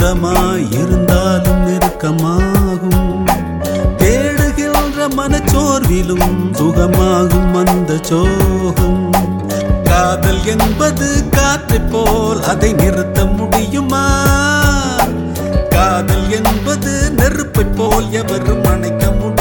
தூரமாய் இருந்தாலும் நெருக்கமாகும் தேடுகின்ற மனச்சோர்விலும் சுகமாகும் அந்த சோகம் காதல் என்பது காற்றைப் போல் அதை நிறுத்த முடியுமா காதல் என்பது நெருப்பைப் போல் எவரும் அணைக்க முடியும்